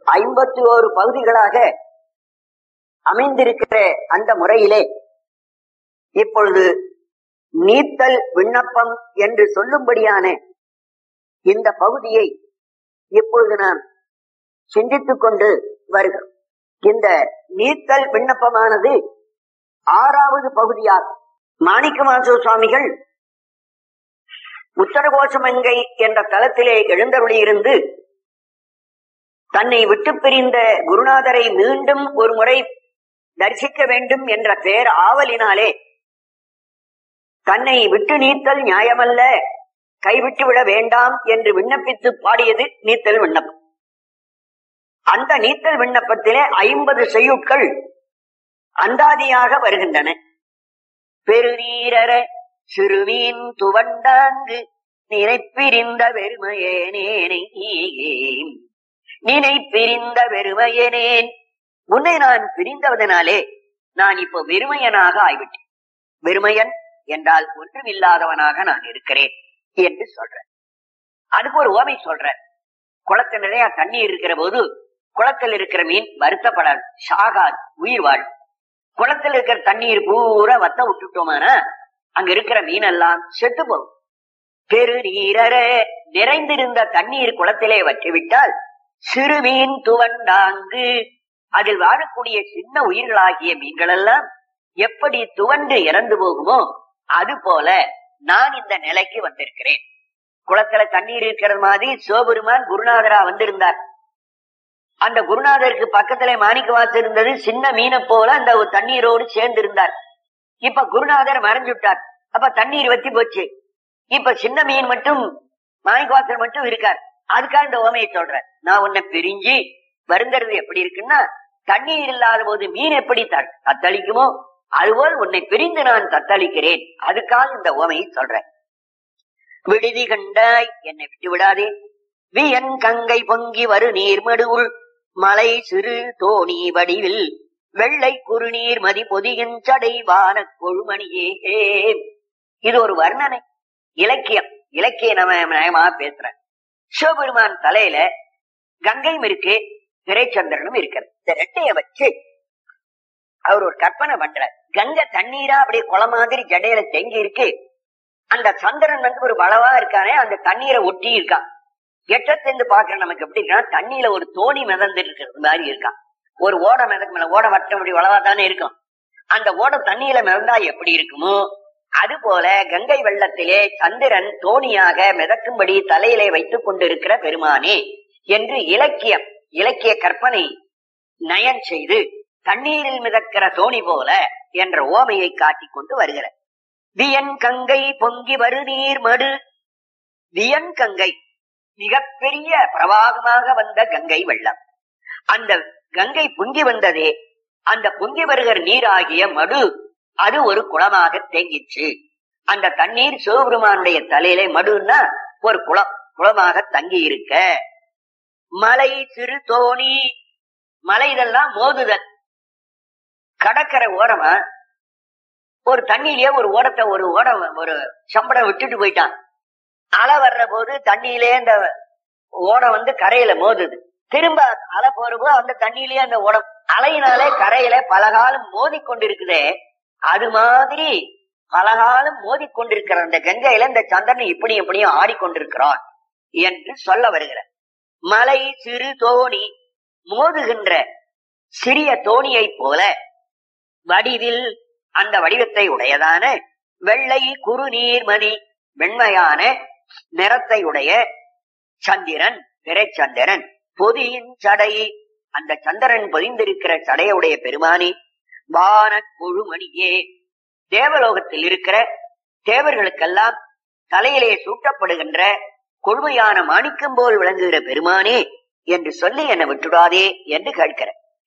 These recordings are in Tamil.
ஐம்பத்தி ஓரு பகுதிகளாக அமைந்திருக்கிற அந்த முறையிலே இப்பொழுது நீத்தல் விண்ணப்பம் என்று சொல்லும்படியான இந்த பகுதியை இப்பொழுது நாம் சிந்தித்துக் கொண்டு வருகிறோம் இந்த நீத்தல் விண்ணப்பமானது ஆறாவது பகுதியாகும் மாணிக்கவாசு சுவாமிகள் உத்தரகோசமங்கை என்ற தலத்திலே எழுந்தருளியிருந்து தன்னை விட்டு பிரிந்த குருநாதரை மீண்டும் ஒரு முறை தரிசிக்க வேண்டும் என்ற பேர் ஆவலினாலே தன்னை விட்டு நீத்தல் நியாயமல்ல கைவிட்டு விட வேண்டாம் என்று விண்ணப்பித்து பாடியது நீத்தல் விண்ணப்பம் அந்த நீத்தல் விண்ணப்பத்திலே ஐம்பது செய்யுட்கள் அந்தாதியாக வருகின்றன பெருநீரர சிறுமீன் துவண்டாங்கு நினைப்பிரிந்த வெறுமையேனேனை நினைப்பிரிந்த வெறுமையனேன் முன்னை நான் பிரிந்தவதனாலே நான் இப்போ வெறுமையனாக ஆய்விட்டேன் வெறுமையன் என்றால் ஒன்றுமில்லாதவனாக நான் இருக்கிறேன் என்று சொல்றேன் அதுக்கு ஒரு ஓமை சொல்றேன் குளத்துல நிறைய தண்ணீர் இருக்கிற போது குளத்தில் இருக்கிற மீன் வருத்தப்படாது சாகாது உயிர் வாழும் குளத்தில் இருக்கிற தண்ணீர் பூரா வத்த விட்டுட்டோமானா அங்க இருக்கிற மீன் எல்லாம் செத்து போகும் பெரு நீரற நிறைந்திருந்த தண்ணீர் குளத்திலே வற்றிவிட்டால் சிறு மீன் துவண்டாங்கு அதில் வாழக்கூடிய சின்ன உயிர்களாகிய மீன்கள் எல்லாம் எப்படி துவண்டு இறந்து போகுமோ அது போல நான் இந்த நிலைக்கு வந்திருக்கிறேன் குளத்துல தண்ணீர் இருக்கிறது மாதிரி சிவபெருமான் குருநாதரா வந்திருந்தார் அந்த குருநாதருக்கு பக்கத்துல மாணிக்கவாசு இருந்தது சின்ன மீனை போல அந்த தண்ணீரோடு சேர்ந்து இருந்தார் இப்ப குருநாதர் மறைஞ்சுட்டார் அப்ப தண்ணீர் வத்தி போச்சு இப்ப சின்ன மீன் மட்டும் மாணிக்கவாசர் மட்டும் இருக்கார் அதுக்காக இந்த ஓமையை சொல்றேன் நான் உன்னை பிரிஞ்சு வருங்கிறது எப்படி இருக்குன்னா தண்ணீர் இல்லாத போது மீன் எப்படி தத்தளிக்குமோ அதுபோல் உன்னை பிரிந்து நான் தத்தளிக்கிறேன் அதுக்காக இந்த ஓமையை சொல்றேன் விடுதி கண்டாய் என்னை விட்டு விடாதே வியன் கங்கை பொங்கி வரு நீர்மடுவுள் மலை சிறு தோணி வடிவில் வெள்ளை குறுநீர் மதி பொதியின் சடைவான கொழுமணியே இது ஒரு வர்ணனை இலக்கியம் இலக்கிய நம்ம நயமா பேசுறேன் சிவபெருமான் தலையில கங்கையும் இருக்கு திரைச்சந்திரனும் இருக்கிறது இந்த ரெட்டைய வச்சு அவர் ஒரு கற்பனை பண்றார் கங்கை தண்ணீரா அப்படியே குளம் மாதிரி ஜடையில தேங்கி இருக்கு அந்த சந்திரன் வந்து ஒரு வளவா இருக்கானே அந்த தண்ணீரை ஒட்டி இருக்கான் எட்டத்திலிருந்து பாக்குற நமக்கு எப்படி இருக்கா தண்ணியில ஒரு தோணி மிதந்துட்டு இருக்கிறது மாதிரி இருக்கான் ஒரு ஓடை மிதக்கு மேல ஓட வட்டம் அப்படி வளவா தானே இருக்கும் அந்த ஓட தண்ணியில மிதந்தா எப்படி இருக்குமோ அது போல கங்கை வெள்ளத்திலே சந்திரன் தோணியாக மிதக்கும்படி தலையிலே வைத்துக் கொண்டிருக்கிற பெருமானே என்று இலக்கியம் இலக்கிய கற்பனை நயன் செய்து தண்ணீரில் மிதக்கிற தோணி போல என்ற ஓமையை காட்டிக் கொண்டு வருகிற வியன் கங்கை பொங்கி வரு நீர் மடு வியன் கங்கை மிகப்பெரிய பிரவாகமாக வந்த கங்கை வெள்ளம் அந்த கங்கை பொங்கி வந்ததே அந்த பொங்கி வருகிற நீராகிய மடு அது ஒரு குளமாக தேங்கிச்சு அந்த தண்ணீர் சிவபெருமானுடைய தலையில மடுன்னா ஒரு குளம் குளமாக தங்கி இருக்க மலை சிறு தோணி மலை இதெல்லாம் மோதுதல் கடற்கரை ஓரமா ஒரு தண்ணியிலேயே ஒரு ஓடத்தை ஒரு ஓடம் ஒரு சம்படம் விட்டுட்டு போயிட்டான் அலை வர்ற போது தண்ணியிலே அந்த ஓடம் வந்து கரையில மோதுது திரும்ப அலை போறப்போ அந்த தண்ணியிலேயே அந்த ஓடம் அலையினாலே கரையில பலகாலம் மோதி கொண்டிருக்குதே அது மாதிரி பலகாலம் மோதி கொண்டிருக்கிற அந்த கங்கையில இந்த சந்திரன் இப்படி எப்படியும் ஆடிக்கொண்டிருக்கிறான் என்று சொல்ல வருகிறார் மலை சிறு தோணி மோதுகின்ற சிறிய தோணியை போல வடிவில் அந்த வடிவத்தை உடையதான வெள்ளை குறுநீர்மதி வெண்மையான நிறத்தை உடைய சந்திரன் பிறைச்சந்திரன் பொதியின் சடை அந்த சந்திரன் பொதிந்திருக்கிற சடையுடைய பெருமானி வான கொழுமணியே தேவலோகத்தில் இருக்கிற தேவர்களுக்கெல்லாம் தலையிலே சூட்டப்படுகின்ற கொழுமையான மாணிக்கம் போல் விளங்குகிற பெருமானே என்று சொல்லி என்னை விட்டுடாதே என்று கேட்கிற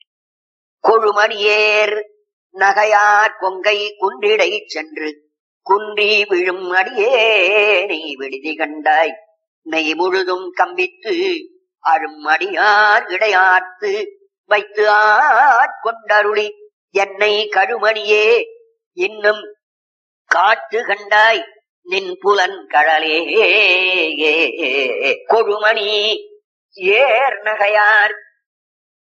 கொழுமணியேர் நகையார் கொங்கை குன்றிடை சென்று குன்றி விழும் அடியே நீ விடுதி கண்டாய் நெய் முழுதும் கம்பித்து அழும் அடியார் இடையார்த்து வைத்து ஆட்கொண்டருளி என்னை கழுமணியே இன்னும் காற்று கண்டாய் நின் புலன் கடலே கொழுமணி ஏர் நகையார்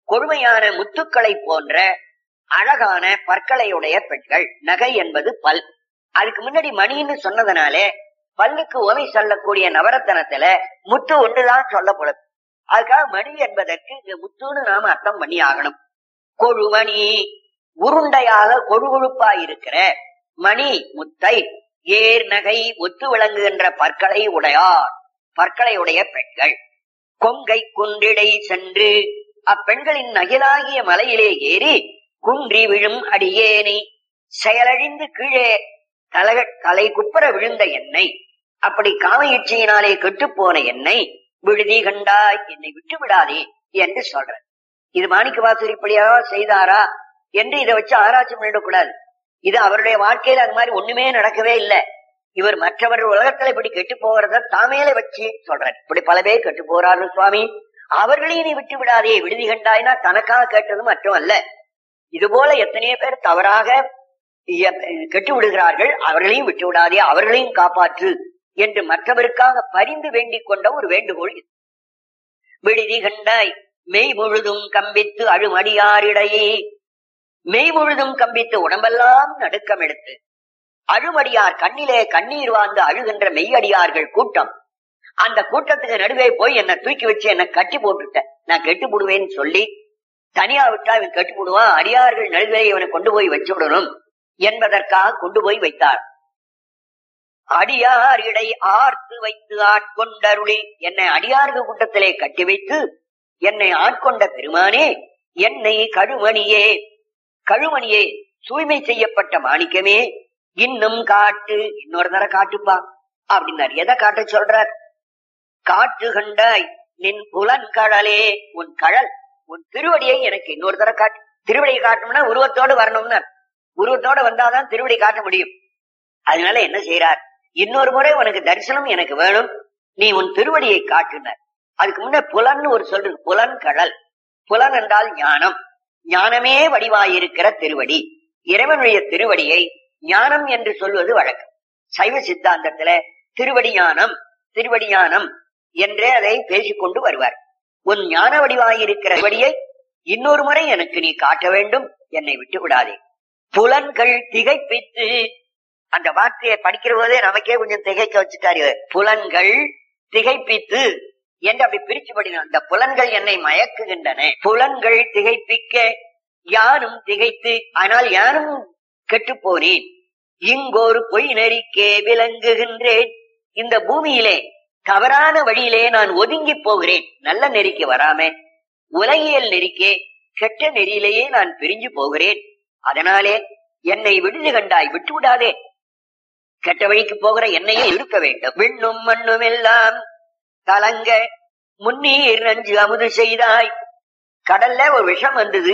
கொழுமையான முத்துக்களை போன்ற அழகான பற்களையுடைய பெண்கள் நகை என்பது பல் அதுக்கு முன்னாடி மணின்னு சொன்னதுனாலே பல்லுக்கு உமை சொல்லக்கூடிய நவரத்தனத்துல முத்து ஒன்றுதான் சொல்லப்படும் அதுக்காக மணி என்பதற்கு இங்க முத்துன்னு நாம அர்த்தம் பண்ணி ஆகணும் கொழுமணி உருண்டையாக கொழுகொழுப்பா இருக்கிற மணி முத்தை ஏர் நகை ஒத்து விளங்குகின்ற பற்களை உடையார் பற்களை உடைய பெண்கள் கொங்கை குன்றிடை சென்று அப்பெண்களின் நகிலாகிய மலையிலே ஏறி குன்றி விழும் அடியேனை செயலழிந்து கீழே தலக தலை குப்புற விழுந்த என்னை அப்படி காம இச்சையினாலே கெட்டுப்போன என்னை விடுதி கண்டாய் என்னை விட்டு விடாதே என்று சொல்ற இது மாணிக்க வாசர் இப்படியா செய்தாரா என்று இதை வச்சு ஆராய்ச்சி பண்ணிடக்கூடாது இது அவருடைய வாழ்க்கையில அது மாதிரி ஒண்ணுமே நடக்கவே இல்லை இவர் மற்றவர் உலகத்துல இப்படி கெட்டு போகிறத தாமேல வச்சு சொல்றார் இப்படி பல பேர் கெட்டு போறாரு சுவாமி அவர்களையும் நீ விட்டு விடாதே விடுதி கண்டாய்னா தனக்காக கேட்டது மட்டும் அல்ல இது போல எத்தனையோ பேர் தவறாக இய- கெட்டு விடுகிறார்கள் அவர்களையும் விட்டு விடாதே அவர்களையும் காப்பாற்று என்று மற்றவருக்காக பரிந்து வேண்டிக் கொண்ட ஒரு வேண்டுகோள் இது. விடுதி கண்டாய் மெய் முழுதும் கம்பித்து அழுமடியாரிடையே மெய் முழுதும் கம்பித்து உடம்பெல்லாம் நடுக்கம் எடுத்து அழுமடியார் கண்ணிலே கண்ணீர் வாழ்ந்து அழுகின்ற மெய்யடியார்கள் கூட்டம் அந்த கூட்டத்துக்கு நடுவே போய் என்ன தூக்கி வச்சு என்ன கட்டி போட்டுட்டேன் நான் கெட்டு போடுவேன்னு சொல்லி தனியா விட்டா இவன் கட்டி போடுவான் அடியார்கள் நடுவே இவனை கொண்டு போய் வச்சு விடணும் என்பதற்காக கொண்டு போய் வைத்தார் அடியார் இடை ஆர்த்து வைத்து ஆட்கொண்டருளி என்னை அடியார்கள் கூட்டத்திலே கட்டி வைத்து என்னை ஆட்கொண்ட பெருமானே என்னை கழுமணியே கழுமணியே தூய்மை செய்யப்பட்ட மாணிக்கமே இன்னும் காட்டு இன்னொரு தர காட்டுப்பா அப்படின்னார் எதை காட்ட சொல்றார் காட்டு கண்டாய் நின் புலன்கடலே உன் கழல் உன் திருவடியை எனக்கு இன்னொரு தர காட்டு திருவடியை காட்டணும்னா உருவத்தோடு வரணும்னு உருவத்தோட வந்தாதான் திருவடி காட்ட முடியும் அதனால என்ன செய்யறார் இன்னொரு முறை உனக்கு தரிசனம் எனக்கு வேணும் நீ உன் திருவடியை காட்டுனர் அதுக்கு முன்ன புலன் ஒரு சொல்லு புலன் கடல் புலன் என்றால் ஞானம் ஞானமே வடிவாயிருக்கிற திருவடி இறைவனுடைய திருவடியை ஞானம் என்று சொல்வது வழக்கம் சைவ சித்தாந்தத்துல திருவடி ஞானம் திருவடி ஞானம் என்றே அதை பேசிக்கொண்டு வருவார் உன் ஞான வடிவாயிருக்கிற திருவடியை இன்னொரு முறை எனக்கு நீ காட்ட வேண்டும் என்னை விட்டு விடாதே புலன்கள் திகைப்பித்து அந்த வார்த்தையை படிக்கிற போதே நமக்கே கொஞ்சம் திகைக்க வச்சுட்டாரு புலன்கள் திகைப்பித்து என்று அப்படி பிரிச்சு படிக்கணும் அந்த புலன்கள் என்னை மயக்குகின்றன புலன்கள் திகைப்பிக்க யானும் திகைத்து ஆனால் யானும் கெட்டு போனேன் இங்கொரு பொய் நெறிக்கே விளங்குகின்றேன் இந்த பூமியிலே தவறான வழியிலே நான் ஒதுங்கி போகிறேன் நல்ல நெறிக்கு வராம உலகியல் நெறிக்கே கெட்ட நெறியிலேயே நான் பிரிஞ்சு போகிறேன் அதனாலே என்னை விடுதி கண்டாய் விட்டு விடாதே கெட்ட வழிக்கு போகிற என்னையே இருக்க வேண்டும் விண்ணும் மண்ணும் எல்லாம் கலங்க முன்னீர் நஞ்சு அமுது செய்தாய் கடல்ல ஒரு விஷம் வந்தது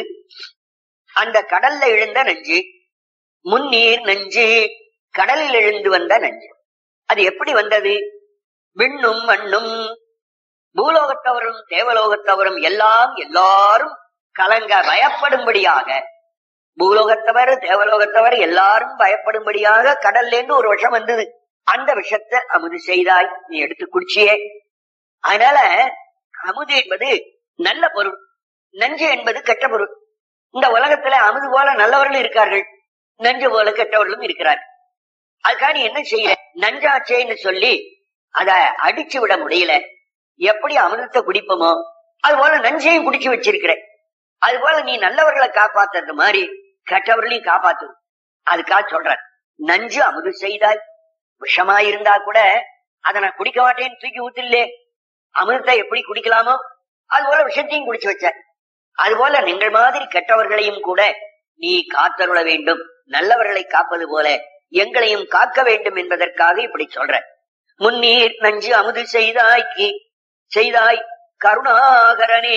அந்த கடல்ல எழுந்த நஞ்சு முன்னீர் நஞ்சு கடலில் எழுந்து வந்த நஞ்சு அது எப்படி வந்தது விண்ணும் மண்ணும் பூலோகத்தவரும் தேவலோகத்தவரும் எல்லாம் எல்லாரும் கலங்க பயப்படும்படியாக பூலோகத்தவர் தேவலோகத்தவர் எல்லாரும் பயப்படும்படியாக கடல்ல இருந்து ஒரு விஷம் வந்தது அந்த விஷத்தை அமுது செய்தாய் நீ எடுத்து குடிச்சியே அதனால அமுது என்பது நல்ல பொருள் நஞ்சு என்பது கெட்ட பொருள் இந்த உலகத்துல அமுது போல நல்லவர்களும் இருக்கார்கள் நஞ்சு போல கெட்டவர்களும் இருக்கிறார்கள் அதுக்காக நீ என்ன செய்யற நஞ்சாச்சேன்னு சொல்லி அத அடிச்சு விட முடியல எப்படி அமிர்தத்தை குடிப்போமோ அது போல நஞ்சையும் குடிச்சு வச்சிருக்கிற அது போல நீ நல்லவர்களை காப்பாத்துறது மாதிரி கெட்டவர்களையும் காப்பாத்து அதுக்காக சொல்ற நஞ்சு அமுது செய்தாய் விஷமா இருந்தா கூட அதை நான் குடிக்க மாட்டேன்னு தூக்கி ஊத்திலே அமிர்தத்தை எப்படி குடிக்கலாமோ அது போல விஷத்தையும் குடிச்சு வச்ச அது போல நீங்கள் மாதிரி கெட்டவர்களையும் கூட நீ காத்தருள வேண்டும் நல்லவர்களை காப்பது போல எங்களையும் காக்க வேண்டும் என்பதற்காக இப்படி சொல்ற முன்னீர் நஞ்சு அமுது செய்தாய்க்கு செய்தாய் கருணாகரனே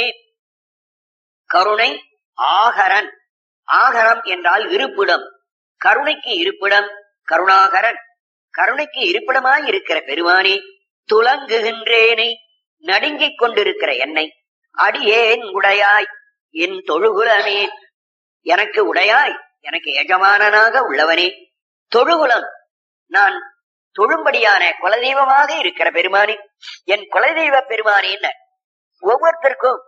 கருணை ஆகரன் ஆகரம் என்றால் இருப்பிடம் கருணைக்கு இருப்பிடம் கருணாகரன் கருணைக்கு இருப்பிடமாய் இருக்கிற பெருமானே துலங்குகின்றேனை நடுங்கிக் கொண்டிருக்கிற என்னை அடியேன் உடையாய் என் தொழுகுலனே எனக்கு உடையாய் எனக்கு எஜமானனாக உள்ளவனே தொழுகுலம் நான் தொழும்படியான குலதெய்வமாக இருக்கிற பெருமானே என் குலதெய்வ பெருமானே ஒவ்வொருத்தருக்கும்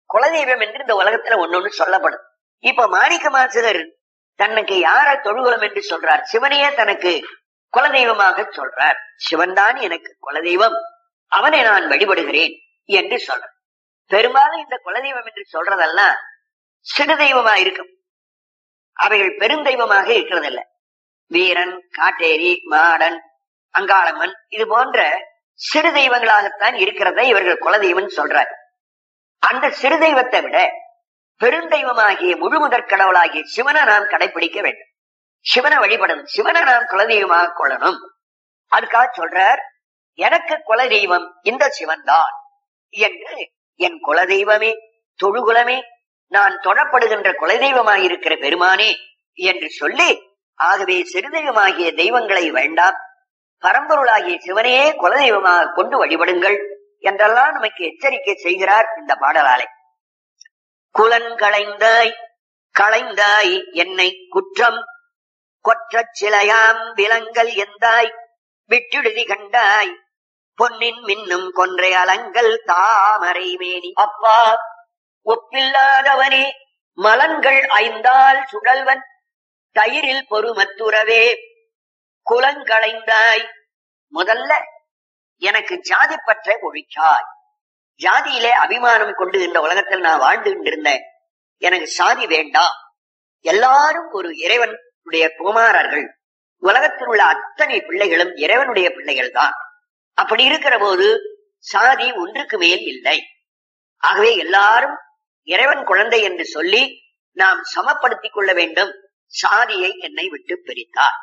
குலதெய்வம் என்று இந்த உலகத்துல ஒன்னொன்னு சொல்லப்படும் இப்ப மாணிக்க மாசகர் தனக்கு யார தொழுகுலம் என்று சொல்றார் சிவனையே தனக்கு குலதெய்வமாக சொல்றார் சிவன் தான் எனக்கு குலதெய்வம் அவனை நான் வழிபடுகிறேன் என்று சொல்றார் பெரும்பாலும் இந்த குலதெய்வம் என்று சொல்றதெல்லாம் சிறு தெய்வமா இருக்கும் அவைகள் பெருந்தெய்வமாக இருக்கிறதில்ல வீரன் காட்டேரி மாடன் அங்காளம்மன் இது போன்ற சிறு தெய்வங்களாகத்தான் இருக்கிறதை இவர்கள் குலதெய்வம் சொல்றார் அந்த சிறு தெய்வத்தை விட பெருந்தெய்வமாகிய முழு முதற் கடவுளாகிய சிவனை நாம் கடைபிடிக்க வேண்டும் சிவனை வழிபடணும் சிவனை நாம் குலதெய்வமாக கொள்ளணும் அதுக்காக சொல்றார் எனக்கு குலதெய்வம் இந்த சிவன் தான் என்று என் குலதெய்வமே தொழுகுலமே நான் தொழப்படுகின்ற குலதெய்வமாயிருக்கிற பெருமானே என்று சொல்லி ஆகவே சிறுதெய்வமாகிய தெய்வங்களை வேண்டாம் பரம்பொருளாகிய சிவனையே குலதெய்வமாக கொண்டு வழிபடுங்கள் என்றெல்லாம் நமக்கு எச்சரிக்கை செய்கிறார் இந்த பாடலாலை குலன் களைந்தாய் களைந்தாய் என்னை குற்றம் கொற்றச் சிலையாம் விலங்கல் எந்தாய் விட்டுடுதி கண்டாய் பொன்னின் மின்னும் கொன்றை அலங்கல் தாமரை மேனி அப்பா ஒப்பில்லாதவனே மலன்கள் ஐந்தால் சுழல்வன் தயிரில் பொறுமத்துறவே குலங்களைந்தாய் முதல்ல எனக்கு ஜாதி பற்ற ஒழிச்சாய் ஜாதியிலே அபிமானம் கொண்டு இந்த உலகத்தில் நான் வாழ்ந்து கொண்டிருந்தேன் எனக்கு சாதி வேண்டாம் எல்லாரும் ஒரு இறைவனுடைய குமாரர்கள் உலகத்தில் உள்ள அத்தனை பிள்ளைகளும் இறைவனுடைய பிள்ளைகள் தான் அப்படி இருக்கிற போது சாதி ஒன்றுக்கு மேல் இல்லை ஆகவே எல்லாரும் இறைவன் குழந்தை என்று சொல்லி நாம் சமப்படுத்திக் கொள்ள வேண்டும் சாதியை என்னை விட்டு பிரித்தார்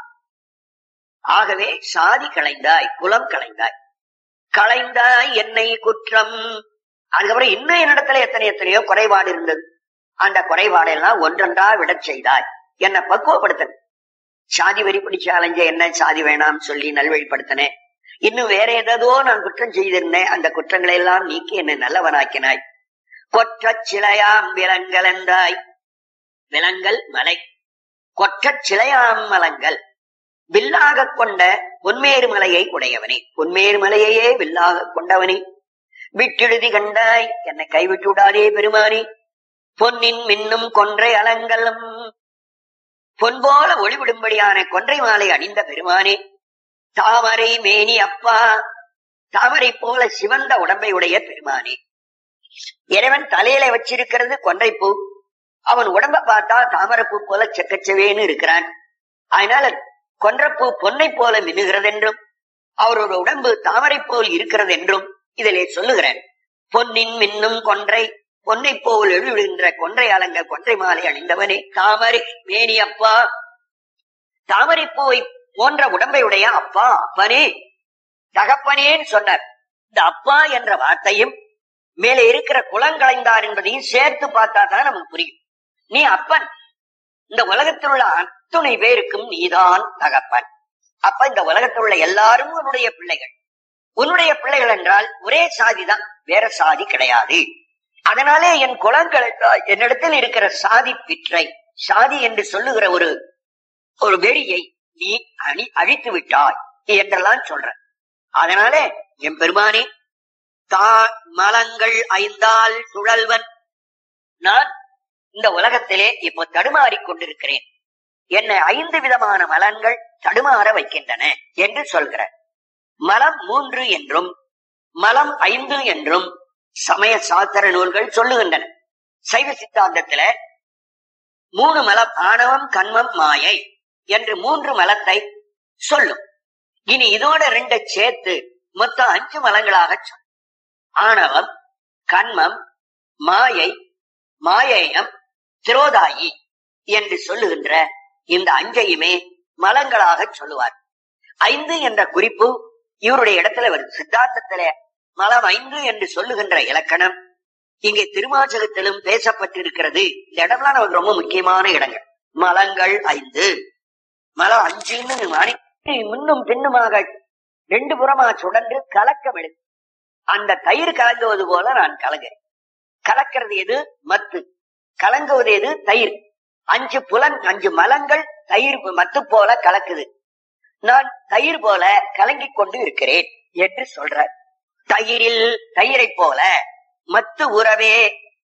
ஆகவே சாதி களைந்தாய் குலம் களைந்தாய் களைந்தாய் என்னை குற்றம் அதுக்கப்புறம் இன்னும் என்னிடத்துல எத்தனை எத்தனையோ குறைபாடு இருந்தது அந்த குறைபாடெல்லாம் ஒன்றொன்றா விடச் செய்தாய் என்னை பக்குவப்படுத்த சாதி வரி பிடிச்ச அலைஞ்ச என்ன சாதி வேணாம் சொல்லி நல்வழிப்படுத்தினேன் இன்னும் வேற ஏதோ நான் குற்றம் செய்திருந்தேன் அந்த குற்றங்களை எல்லாம் நீக்கி என்னை நல்லவனாக்கினாய் கொற்றச் சிலையாம் விலங்கல் என்றாய் விலங்கல் மலை கொற்றச் சிலையாம் மலங்கள் வில்லாக கொண்ட பொன்மேறு மலையை உடையவனே பொன்மேறு மலையையே வில்லாக கொண்டவனே விட்டெழுதி கண்டாய் என்னை கைவிட்டு விடாதே பெருமானே பொன்னின் மின்னும் கொன்றை அலங்கலம் பொன் போல ஒளிவிடும்படியான கொன்றை மாலை அணிந்த பெருமானே தாமரை மேனி அப்பா தாமரை போல சிவந்த உடம்பை உடைய பெருமானே இறைவன் தலையில வச்சிருக்கிறது கொன்றைப்பூ அவன் உடம்ப பார்த்தா தாமரைப்பூ போல செக்கச்சவேன்னு இருக்கிறான் அதனால கொன்றப்பூ பொன்னை போல மின்னுகிறது என்றும் அவரோட உடம்பு தாமரை போல் இருக்கிறது என்றும் இதிலே சொல்லுகிறேன் பொன்னின் மின்னும் கொன்றை பொன்னை போல் எழுகின்ற கொன்றை அலங்க கொன்றை மாலை அணிந்தவனே தாமரை மேனி அப்பா தாமரை பூவை போன்ற உடம்பை உடைய அப்பா அப்பனே தகப்பனேன்னு சொன்னார் இந்த அப்பா என்ற வார்த்தையும் மேலே இருக்கிற குலங்களைந்தார் என்பதையும் சேர்த்து பார்த்தா தான் நமக்கு புரியும் நீ அப்பன் இந்த உலகத்தில் உள்ள அத்துணை பேருக்கும் நீதான் தகப்பன் அப்ப இந்த உலகத்தில் உள்ள எல்லாரும் உன்னுடைய பிள்ளைகள் உன்னுடைய பிள்ளைகள் என்றால் ஒரே சாதிதான் வேற சாதி கிடையாது அதனாலே என் குலங்களை என்னிடத்தில் இருக்கிற சாதி பிற்றை சாதி என்று சொல்லுகிற ஒரு ஒரு வெறியை நீ அணி அழித்து விட்டாய் என்றெல்லாம் சொல்ற அதனாலே என் பெருமானே தா மலங்கள் ஐந்தால் சுழல்வன் நான் இந்த உலகத்திலே இப்போ தடுமாறிக் கொண்டிருக்கிறேன் என்னை ஐந்து விதமான மலங்கள் தடுமாற வைக்கின்றன என்று சொல்கிற மலம் மூன்று என்றும் மலம் ஐந்து என்றும் சமய சாஸ்திர நூல்கள் சொல்லுகின்றன சைவ சித்தாந்தத்தில மூணு மலம் ஆணவம் கண்மம் மாயை என்று மூன்று மலத்தை சொல்லும் இனி இதோட ரெண்டை சேர்த்து மொத்தம் அஞ்சு மலங்களாக சொல்லும் ஆணவம் கண்மம் மாயை மாயேயம் திரோதாயி என்று சொல்லுகின்ற இந்த அஞ்சையுமே மலங்களாக சொல்லுவார் ஐந்து என்ற குறிப்பு இவருடைய இடத்துல வருது சித்தாந்தத்தில மலம் ஐந்து என்று சொல்லுகின்ற இலக்கணம் இங்கே திருமாச்சகத்திலும் பேசப்பட்டிருக்கிறது இந்த இடம்லாம் நமக்கு ரொம்ப முக்கியமான இடங்கள் மலங்கள் ஐந்து மலம் அஞ்சுன்னு மாறி முன்னும் பின்னுமாக ரெண்டு புறமா சுடன்று கலக்கம் எடுத்து அந்த தயிர் கலங்குவது போல நான் கலங்குறேன் கலக்கிறது எது மத்து கலங்குவது எது தயிர் அஞ்சு புலன் அஞ்சு மலங்கள் தயிர் மத்து போல கலக்குது நான் தயிர் போல கலங்கிக் கொண்டு இருக்கிறேன் என்று சொல்ற தயிரில் தயிரை போல மத்து உறவே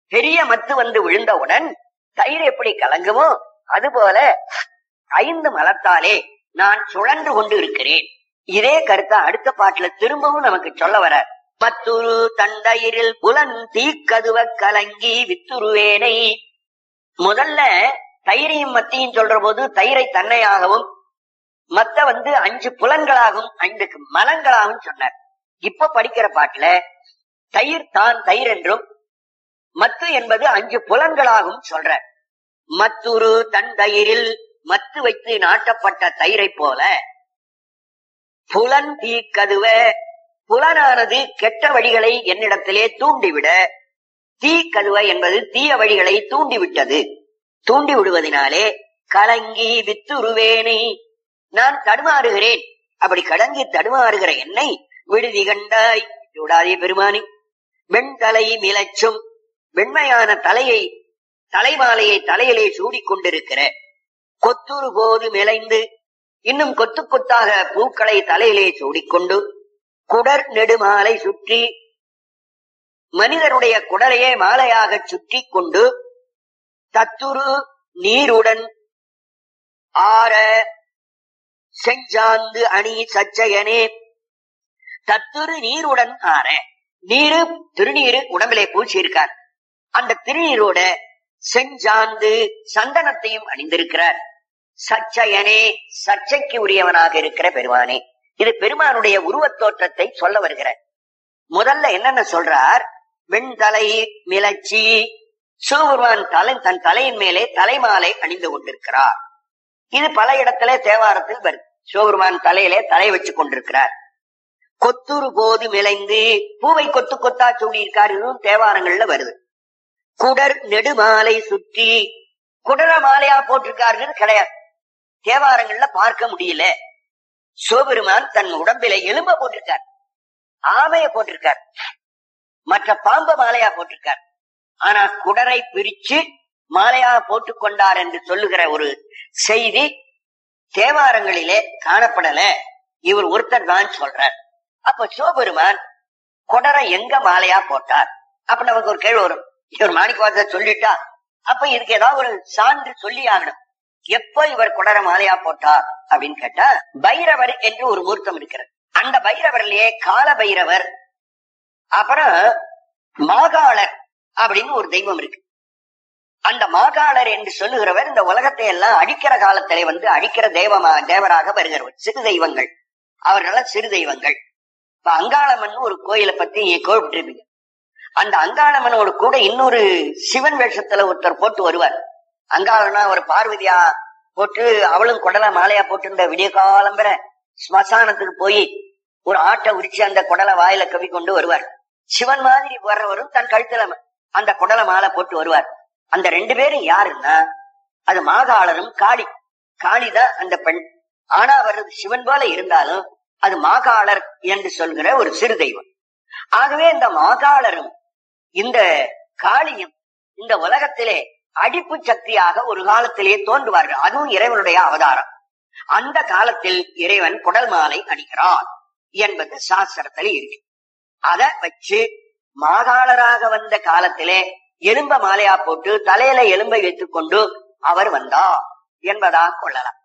பெரிய மத்து வந்து விழுந்தவுடன் தயிர் எப்படி கலங்குமோ அதுபோல ஐந்து மலத்தாலே நான் சுழன்று கொண்டு இருக்கிறேன் இதே கருத்தை அடுத்த பாட்டுல திரும்பவும் நமக்கு சொல்ல வர மத்துரு தண்டயிரில் புலன் தீக்கதுவ கலங்கி வித்துருவேனை முதல்ல தயிரையும் மத்தியும் சொல்ற போது தயிரை தன்னையாகவும் மத்த வந்து அஞ்சு புலன்களாகவும் ஐந்து மலங்களாகவும் சொன்னார் இப்ப படிக்கிற பாட்டுல தயிர் தான் தயிர் என்றும் மத்து என்பது அஞ்சு புலன்களாகவும் சொல்ற மத்துரு தன் தயிரில் மத்து வைத்து நாட்டப்பட்ட தயிரை போல புலன் தீக்கதுவ புலனானது கெட்ட வழிகளை என்னிடத்திலே தூண்டிவிட தீக்கதுவ என்பது தீய வழிகளை தூண்டிவிட்டது தூண்டி விடுவதனாலே கலங்கி வித்துருவேனை நான் தடுமாறுகிறேன் அப்படி கலங்கி தடுமாறுகிற என்னை விடுதி கண்டாய் விடாதே பெருமானி வெண்தலை மிளச்சும் வெண்மையான தலையை தலைமாலையை தலையிலே சூடிக் கொண்டிருக்கிற கொத்துரு போது மிளைந்து இன்னும் கொத்து கொத்தாக பூக்களை தலையிலே சூடிக்கொண்டு குடர் நெடுமாலை சுற்றி மனிதருடைய குடலையே மாலையாக சுற்றி கொண்டு தத்துரு நீருடன் ஆற செஞ்சாந்து அணி சச்சயனே தத்துரு நீருடன் ஆற நீரு திருநீரு உடம்பிலே பூச்சி இருக்கார் அந்த திருநீரோட செஞ்சாந்து சந்தனத்தையும் அணிந்திருக்கிறார் சச்சயனே சர்ச்சைக்கு உரியவனாக இருக்கிற பெருமானே இது பெருமானுடைய உருவத் தோற்றத்தை சொல்ல வருகிறார் முதல்ல என்னென்ன சொல்றார் வெண்தலை மிளச்சி சிவபெருமான் தலை தன் தலையின் மேலே தலைமாலை அணிந்து கொண்டிருக்கிறார் இது பல இடத்துல தேவாரத்தில் வருது சிவபெருமான் தலையிலே தலை வச்சு கொண்டிருக்கிறார் கொத்துரு போது மிளைந்து பூவை கொத்து கொத்தா சூடியிருக்கார் இதுவும் தேவாரங்கள்ல வருது குடர் நெடுமாலை சுற்றி குடர மாலையா போட்டிருக்காருன்னு கிடையாது தேவாரங்கள்ல பார்க்க முடியல சிவபெருமான் தன் உடம்பில எலும்ப போட்டிருக்கார் ஆமைய போட்டிருக்கார் மற்ற பாம்பு மாலையா போட்டிருக்கார் ஆனா குடரை பிரிச்சு மாலையா போட்டுக் கொண்டார் என்று சொல்லுகிற ஒரு செய்தி தேவாரங்களிலே காணப்படல இவர் ஒருத்தர் தான் சொல்றார் அப்ப சிவபெருமான் குடரை எங்க மாலையா போட்டார் அப்ப நமக்கு ஒரு கேள்வி வரும் இவர் மாணிக்கவாச சொல்லிட்டா அப்ப இதுக்கு ஏதாவது ஒரு சான்று சொல்லி ஆகணும் எப்ப இவர் குடர மாலையா போட்டார் அப்படின்னு கேட்டா பைரவர் என்று ஒரு மூர்த்தம் இருக்கிறது அந்த பைரவர்லயே கால பைரவர் அப்புறம் மாகாளர் அப்படின்னு ஒரு தெய்வம் இருக்கு அந்த மாகாளர் என்று சொல்லுகிறவர் இந்த உலகத்தை எல்லாம் அடிக்கிற காலத்திலே வந்து அடிக்கிற தெய்வமா தேவராக வருகிறவர் சிறு தெய்வங்கள் அவர்களெல்லாம் சிறு தெய்வங்கள் இப்ப அங்காளம்மன் ஒரு கோயிலை பத்தி நீங்க கேள்விப்பட்டிருப்பீங்க அந்த அங்காளம்மனோடு கூட இன்னொரு சிவன் வேஷத்துல ஒருத்தர் போட்டு வருவார் அங்காளனா ஒரு பார்வதியா போட்டு அவளும் குடலை மாலையா போட்டு இந்த விடிய காலம் பெற ஸ்மசானத்துக்கு போய் ஒரு ஆட்டை உரிச்சு அந்த குடலை வாயில கவி கொண்டு வருவார் சிவன் மாதிரி வர்றவரும் தன் கழுத்துல அந்த குடலை மாலை போட்டு வருவார் அந்த ரெண்டு பேரும் யாருன்னா அது மாகாளரும் காளி காளிதான் அந்த பெண் ஆனா வர்றது சிவன் போல இருந்தாலும் அது மாகாளர் என்று சொல்கிற ஒரு சிறு தெய்வம் ஆகவே இந்த மாகாளரும் இந்த காளியும் இந்த உலகத்திலே அடிப்பு சக்தியாக ஒரு காலத்திலே தோன்றுவார்கள் அதுவும் இறைவனுடைய அவதாரம் அந்த காலத்தில் இறைவன் குடல் மாலை அணிகிறான் என்பது சாஸ்திரத்தில் இருக்கு அத வச்சு மாகாளராக வந்த காலத்திலே எலும்ப மாலையா போட்டு தலையில எலும்பை வைத்துக் கொண்டு அவர் வந்தார் என்பதாக கொள்ளலாம்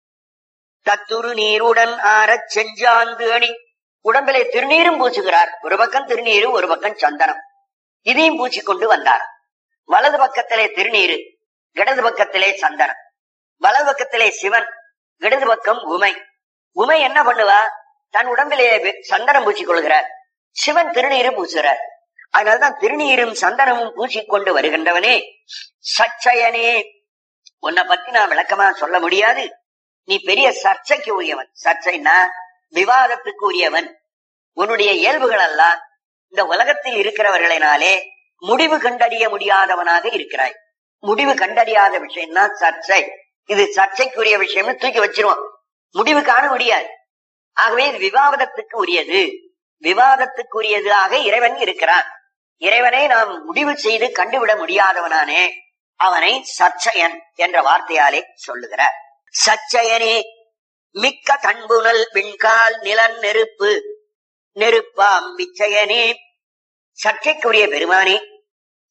தத்துரு நீருடன் ஆறச் செஞ்சாந்து அணி உடம்பிலே திருநீரும் பூசுகிறார் ஒரு பக்கம் திருநீரு ஒரு பக்கம் சந்தனம் இதையும் பூசிக்கொண்டு வந்தார் வலது பக்கத்திலே திருநீரு இடது பக்கத்திலே சந்தனம் வலது பக்கத்திலே சிவன் இடது பக்கம் உமை உமை என்ன பண்ணுவா தன் உடம்பிலே சந்தனம் பூசிக் கொள்கிறார் சிவன் திருநீரு பூசுகிறார் அதனால்தான் திருநீரும் சந்தனமும் பூசிக்கொண்டு வருகின்றவனே சச்சயனே உன்னை பத்தி நான் விளக்கமா சொல்ல முடியாது நீ பெரிய சர்ச்சைக்கு உரியவன் சர்ச்சைன்னா விவாதத்துக்கு உரியவன் உன்னுடைய இயல்புகள் எல்லாம் இந்த உலகத்தில் இருக்கிறவர்களினாலே முடிவு கண்டறிய முடியாதவனாக இருக்கிறாய் முடிவு கண்டறியாத விஷயம்னா சர்ச்சை இது சர்ச்சைக்குரிய விஷயம்னு தூக்கி வச்சிருவோம் முடிவு காண முடியாது ஆகவே இது விவாதத்துக்கு உரியது விவாதத்துக்குரியதாக இறைவன் இருக்கிறான் இறைவனை நாம் முடிவு செய்து கண்டுவிட முடியாதவனானே அவனை சச்சயன் என்ற வார்த்தையாலே சொல்லுகிறார் சச்சயனே மிக்க தன்புணல் விண்கால் நிலன் நெருப்பு நெருப்பாம் விச்சயனே சர்ச்சைக்குரிய பெருமானே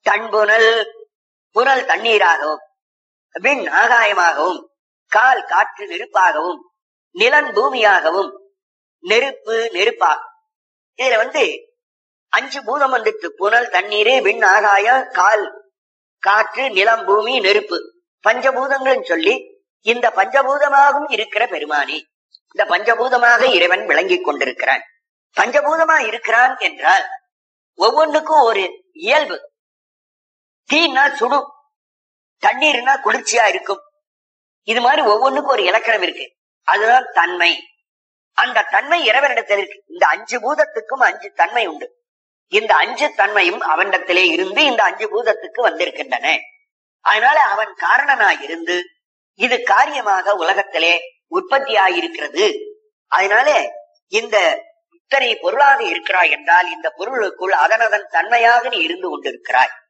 தன்புணல் புனல் தண்ணீராகவும் விண் ஆகாயமாகவும் கால் காற்று நெருப்பாகவும் நிலன் பூமியாகவும் நெருப்பு நெருப்பாகும் இதுல வந்து அஞ்சு பூதம் வந்துட்டு புனல் தண்ணீர் விண் ஆகாயம் கால் காற்று நிலம் பூமி நெருப்பு பஞ்சபூதங்கள் சொல்லி இந்த பஞ்சபூதமாகவும் இருக்கிற பெருமானே இந்த பஞ்சபூதமாக இறைவன் விளங்கிக் கொண்டிருக்கிறான் பஞ்சபூதமா இருக்கிறான் என்றால் ஒவ்வொன்றுக்கும் ஒரு இயல்பு தீனா சுடும் தண்ணீர்னா குளிர்ச்சியா இருக்கும் இது மாதிரி ஒவ்வொன்றுக்கும் ஒரு இலக்கணம் இருக்கு அதுதான் தன்மை அந்த தன்மை இறைவனிடத்தில் இருக்கு இந்த அஞ்சு பூதத்துக்கும் அஞ்சு தன்மை உண்டு இந்த அஞ்சு தன்மையும் அவனிடத்திலே இருந்து இந்த அஞ்சு பூதத்துக்கு வந்திருக்கின்றன அதனால அவன் காரணனாய் இருந்து இது காரியமாக உலகத்திலே உற்பத்தியாயிருக்கிறது அதனால இந்த இத்தனை பொருளாக இருக்கிறாய் என்றால் இந்த பொருளுக்குள் அதனதன் தன்மையாக நீ இருந்து கொண்டிருக்கிறாய்